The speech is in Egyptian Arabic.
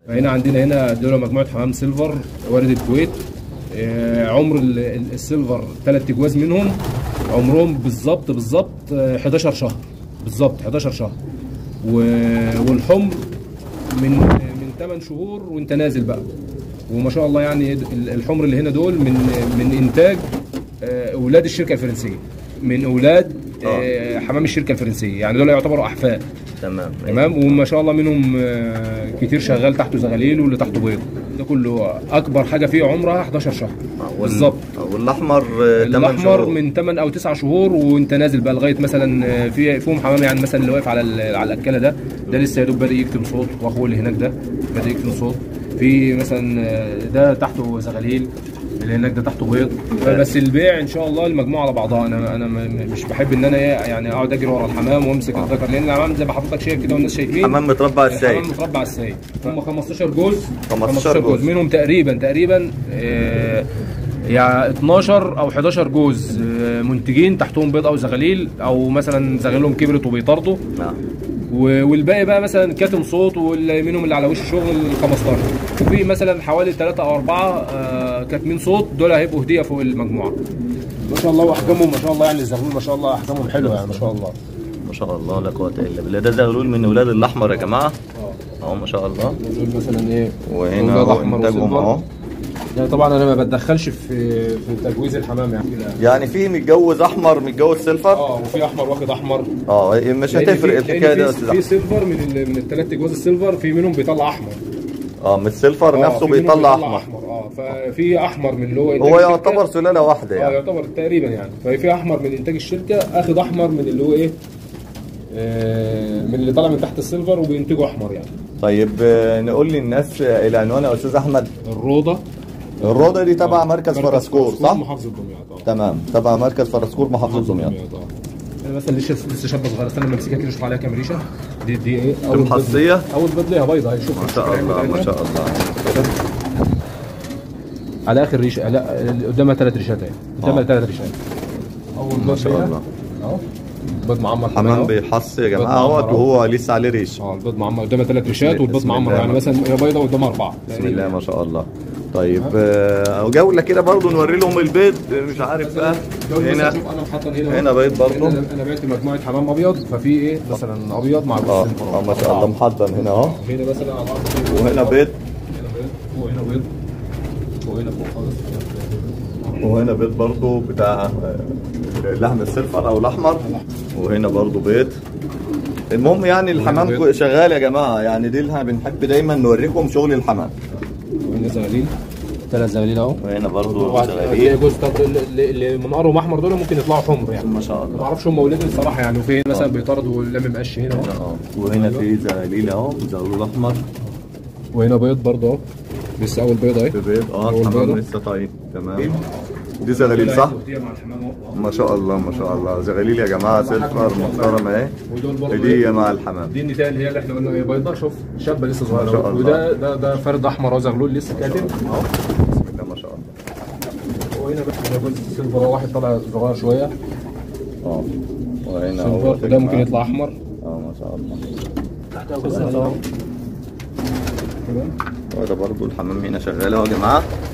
هنا عندنا هنا دول مجموعه حمام سيلفر وارد الكويت آه، عمر ال- ال- السيلفر ثلاث اجواز منهم عمرهم بالظبط بالظبط آه، 11 شهر بالظبط 11 شهر و- والحمر من من 8 شهور وانت نازل بقى وما شاء الله يعني ال- الحمر اللي هنا دول من من انتاج آه، اولاد الشركه الفرنسيه من اولاد آه، حمام الشركه الفرنسيه يعني دول يعتبروا احفاد تمام تمام وما شاء الله منهم آه، كتير شغال تحته زغاليل واللي تحته بيض ده كله اكبر حاجه فيه عمرها 11 شهر وال- بالظبط والاحمر آه، تمن الاحمر شهور. من 8 او 9 شهور وانت نازل بقى لغايه مثلا آه، في فيهم حمام يعني مثلا اللي واقف على ال- على الاكله ده ده لسه يا دوب بادئ يكتم صوت واخوه اللي هناك ده بادئ يكتم صوت في مثلا آه، ده تحته زغاليل اللي هناك ده تحته بيض بس البيع ان شاء الله المجموعه على بعضها انا انا م- م- مش بحب ان انا إيه يعني اقعد اجري ورا الحمام وامسك الذكر لان الحمام زي ما حضرتك شايف كده والناس شايفين حمام متربع السيد الحمام متربع على السيد هم 15 جوز 15 جوز. منهم تقريبا تقريبا آه، يعني 12 او 11 جوز آه، منتجين تحتهم بيض او زغاليل او مثلا زغاليلهم كبرت وبيطردوا نعم و- والباقي بقى مثلا كاتم صوت واللي منهم اللي على وش الشغل ال 15 وفي مثلا حوالي 3 او 4 كاتمين صوت دول هيبقوا هديه فوق المجموعه ما شاء الله واحجامهم ما شاء الله يعني الزغلول ما شاء الله احجامهم حلوه يعني ما شاء الله ما شاء الله لا قوه الا بالله ده زغلول من اولاد الاحمر يا جماعه اهو ما شاء الله دول مثلا ايه وهنا أولاد اهو أحمر انتاجهم وسيلفر. اهو يعني طبعا انا ما بتدخلش في في تجويز الحمام يعني يعني في متجوز احمر متجوز سيلفر اه وفي احمر واخد احمر اه مش لأن هتفرق في- الحكايه لأن دي يا في- استاذ في أحمد. سيلفر من ال- من الثلاث جواز السيلفر في منهم بيطلع احمر اه من السيلفر آه، نفسه في منهم بيطلع احمر اه ففي احمر من اللي هو إنتاج هو الشركة. يعتبر سلاله واحده اه يعني يعتبر تقريبا يعني ففي احمر من انتاج الشركه اخد احمر من اللي هو ايه آه، من اللي طالع من تحت السيلفر وبينتجوا احمر يعني طيب آه، نقول للناس آه، العنوان يا استاذ احمد الروضه الروضه دي تبع مركز فرسكور صح؟ محافظه دمياط اه تمام تبع مركز فرسكور محافظه دمياط اه انا مثلا لسه لسه شابه صغيره استنى لما امسكها كده اشوف عليها كام ريشه دي دي ايه اول بيض- محصية؟ اول بيض ليها بيضه هي شوف ما شاء الله ما شاء الله على اخر ريشه لا اللي قدامها ثلاث ريشات اهي قدامها آه. ثلاث ريشات اول ما بيض شاء ليها الله اهو بيض معمر كمان حمام أهو. بيحص يا بيض جماعه معمر اهوت أهو. وهو لسه عليه ريش اه البيض معمر قدامها ثلاث ريشات والبيض بسم معمر الله. يعني مثلا هي بيضه قدامها اربعه بسم الله ما شاء الله طيب آه، جوله كده برضو نوري لهم البيض مش عارف بقى هنا هنا شوف انا محضر هنا هنا بيض برضو. انا أنا بعت مجموعه حمام ابيض ففي ايه مثلا ابيض مع اه جوز آه، ما شاء الله محضر هنا اهو هنا مثلا على الارض وهنا بيض هنا بيض وهنا بيض وهنا فوق خالص وهنا بيض برضو بتاع آه، اللحم السلفر او الاحمر وهنا برضو بيض المهم يعني الحمام بيض. كو- شغال يا جماعه يعني دي اللي بنحب دايما نوريكم شغل الحمام وهنا زغاليل ثلاث زغاليل اهو وهنا برضو واحد- شغالين جوز طب اللي اللي منقارهم احمر دول ممكن يطلعوا حمر يعني ما شاء ما الله اعرفش هم ولاد الصراحه يعني وفي مثلا بيطردوا واللم مقش هنا اهو اه وهنا في زغاليل اهو زغلول احمر وهنا بيض برضه اهو لسه اول بيض اهي في بيض اه أول الحمام بيضة. لسه طيب تمام دي زغاليل صح؟ هدية مع الحمام اهو ما شاء الله ما شاء الله زغاليل يا جماعه سلفر محترمه اهي ودول برضه هديه مع الحمام دي النتايه اللي هي اللي احنا قلنا ايه بيضه شوف شابه لسه ما شاء صغيره الله. وده ده ده فرد احمر اهو زغلول لسه كاتم اهو بسم الله ما شاء الله وهنا بقى ده جزء سيلفر اهو واحد طالع صغير شويه اه وهنا سيلفر اهو وده ممكن يطلع احمر اه ما شاء الله تحتها جزء اهو كده وده برضو الحمام هنا شغال اهو يا جماعه